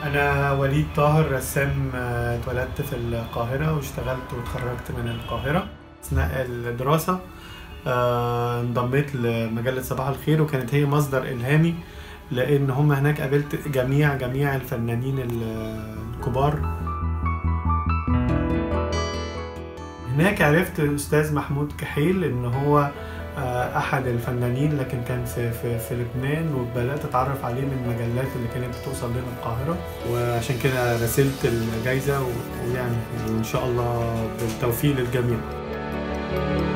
أنا وليد طاهر رسام آه، اتولدت في القاهرة واشتغلت واتخرجت من القاهرة أثناء الدراسة آه، انضميت لمجلة صباح الخير وكانت هي مصدر إلهامي لأن هم هناك قابلت جميع جميع الفنانين الكبار هناك عرفت الأستاذ محمود كحيل إن هو آه، أحد الفنانين لكن كان في, في, في لبنان وبدأت أتعرف عليه من المجلات اللي كانت بتوصل لنا القاهرة وعشان كده راسلت الجايزة و- ويعني وإن شاء الله بالتوفيق للجميع